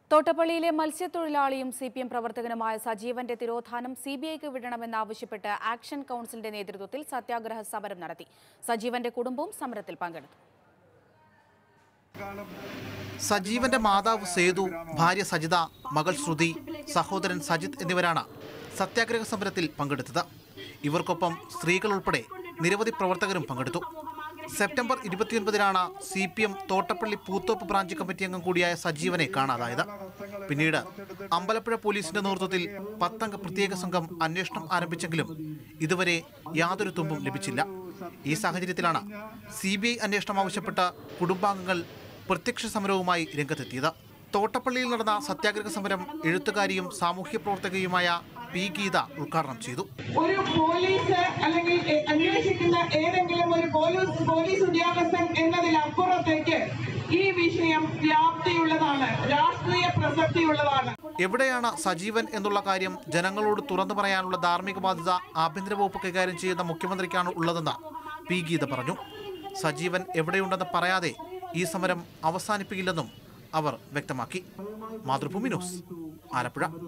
തോട്ടപ്പള്ളിയിലെ മത്സ്യത്തൊഴിലാളിയും C P M പ്രവർത്തകനുമായ സജീവന്റെ തിരോധാനം സി ബി ഐക്ക് വിടണമെന്നാവശ്യപ്പെട്ട് ആക്ഷൻ കൗൺസിലിന്റെ നേതൃത്വത്തിൽ സത്യാഗ്രഹ സമരം നടത്തി സജീവന്റെ കുടുംബവും സമരത്തിൽ പങ്കെടുത്തു സജീവന്റെ മാതാവ് സേതു ഭാര്യ സജിത മകൾ ശ്രുതി സഹോദരൻ സജിത് എന്നിവരാണ് സത്യാഗ്രഹ സമരത്തിൽ പങ്കെടുത്തത് ഇവർക്കൊപ്പം സ്ത്രീകൾ ഉൾപ്പെടെ നിരവധി പ്രവർത്തകരും പങ്കെടുത്തു സെപ്റ്റംബർ ഇരുപത്തിയൊൻപതിനാണ് C P M Thottappally Poothoppu branch committee അംഗം കൂടിയായ സജീവനെ കാണാതായത് പിന്നീട് അമ്പലപ്പുഴ പോലീസിന്റെ നേതൃത്വത്തിൽ പത്തംഗ പ്രത്യേക സംഘം അന്വേഷണം ആരംഭിച്ചെങ്കിലും ഇതുവരെ യാതൊരു തുമ്പും ലഭിച്ചില്ല ഈ സാഹചര്യത്തിലാണ് സി ബി ഐ അന്വേഷണം ആവശ്യപ്പെട്ട കുടുംബാംഗങ്ങൾ പ്രത്യക്ഷ സമരവുമായി രംഗത്തെത്തിയത് തോട്ടപ്പള്ളിയിൽ നടന്ന സത്യാഗ്രഹ സമരം എഴുത്തുകാരിയും സാമൂഹ്യ പ്രവർത്തകയുമായ പി ഗീത ഉദ്ഘാടനം ചെയ്തു ഒരു പോലീസ് അല്ലെങ്കിൽ എ- അന്വേഷിക്കുന്ന ഏതെങ്കിലും ഒരു പോലീസ് പോലീസ് ഉദ്യോഗസ്ഥൻ എന്നതിലപ്പുറത്തേക്ക് ഈ വിഷയം വ്യാപ്തിയുള്ളതാണ് രാഷ്ട്രീയ പ്രസക്തിയുള്ളതാണ് എവിടെയാണ് സജീവൻ എന്നുള്ള കാര്യം ജനങ്ങളോട് തുറന്നു പറയാനുള്ള ധാർമ്മിക ബാധ്യത ആഭ്യന്തര വകുപ്പ് കൈകാര്യം ചെയ്യുന്ന മുഖ്യമന്ത്രിക്കാണ് ഉള്ളതെന്ന് പി ഗീത പറഞ്ഞു സജീവൻ എവിടെയുണ്ടെന്ന് പറയാതെ ഈ സമരം അവസാനിപ്പിക്കില്ലെന്നും അവർ വ്യക്തമാക്കി മാതൃഭൂമി ന്യൂസ് ആലപ്പുഴ